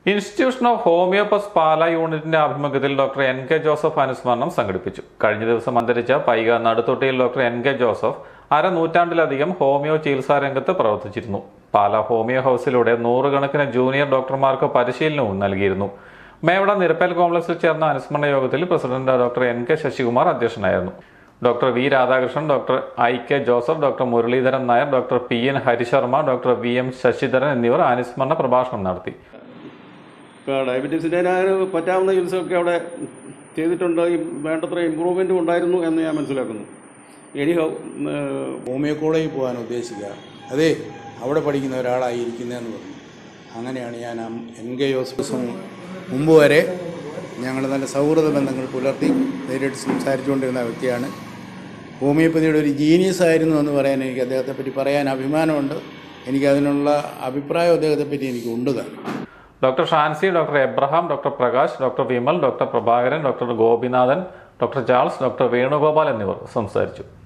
institution of ഹോമിയോപ്പസ് പാല യൂണിറ്റിന്റെ ആഭിമുഖ്യത്തിൽ doctor N K Joseph അനുസ്മരണം സംഘടിപ്പിച്ചു കഴിഞ്ഞ ദിവസം അന്തരിച്ച പൈക നടുത്തൊട്ടിയിൽ ഡോക്ടർ എൻ കെ ജോസഫ് അര നൂറ്റാണ്ടിലധികം ഹോമിയോ ചികിത്സാ രംഗത്ത് പ്രവർത്തിച്ചിരുന്നു പാല ഹോമിയോ ഹൗസിലൂടെ നൂറുകണക്കിന് ജൂനിയർ ഡോക്ടർമാർക്ക് പരിശീലനവും നൽകിയിരുന്നു മേവട നിരപ്പൽ കോംപ്ലക്സിൽ ചേർന്ന അനുസ്മരണ യോഗത്തിൽ president doctor N K Sasikumar അധ്യക്ഷനായിരുന്നു doctor V Radhakrishnan doctor I K Joseph doctor Muraleedharan Nair doctor P N Harisharma doctor V M Sasidharan എന്നിവർ അനുസ്മരണ പ്രഭാഷണം നടത്തി ഇപ്പോൾ ഡയബറ്റീസിൻ്റെ ഞാൻ പറ്റാവുന്ന ചികിത്സയൊക്കെ അവിടെ ചെയ്തിട്ടുണ്ട് ഈ വേണ്ടത്ര ഇമ്പ്രൂവ്മെൻറ്റും ഉണ്ടായിരുന്നു എന്ന് ഞാൻ മനസ്സിലാക്കുന്നു എനി ഹോമിയോ കോളേജിൽ പോകാൻ ഉദ്ദേശിക്കുക അതെ അവിടെ പഠിക്കുന്ന ഒരാളായിരിക്കുന്നതെന്ന് പറഞ്ഞു അങ്ങനെയാണ് ഞാൻ ആ എൻ കെ ജോസഫ് മുമ്പ് വരെ ഞങ്ങൾ നല്ല സൗഹൃദ ബന്ധങ്ങൾ പുലർത്തി നേരിട്ട് സംസാരിച്ചുകൊണ്ടിരുന്ന വ്യക്തിയാണ് ഹോമിയോപ്പതിയുടെ ഒരു ജീനിയസ് ആയിരുന്നു എന്ന് പറയാൻ എനിക്ക് അദ്ദേഹത്തെ പറ്റി പറയാൻ അഭിമാനമുണ്ട് എനിക്ക് അതിനുള്ള അഭിപ്രായം അദ്ദേഹത്തെ പറ്റി എനിക്ക് ഉണ്ട് തന്നെ doctor Shancy doctor Abraham doctor Prakash doctor Vimal doctor Prabhakaran doctor Gopinathan doctor Charles doctor Venugopal എന്നിവർ സംസാരിച്ചു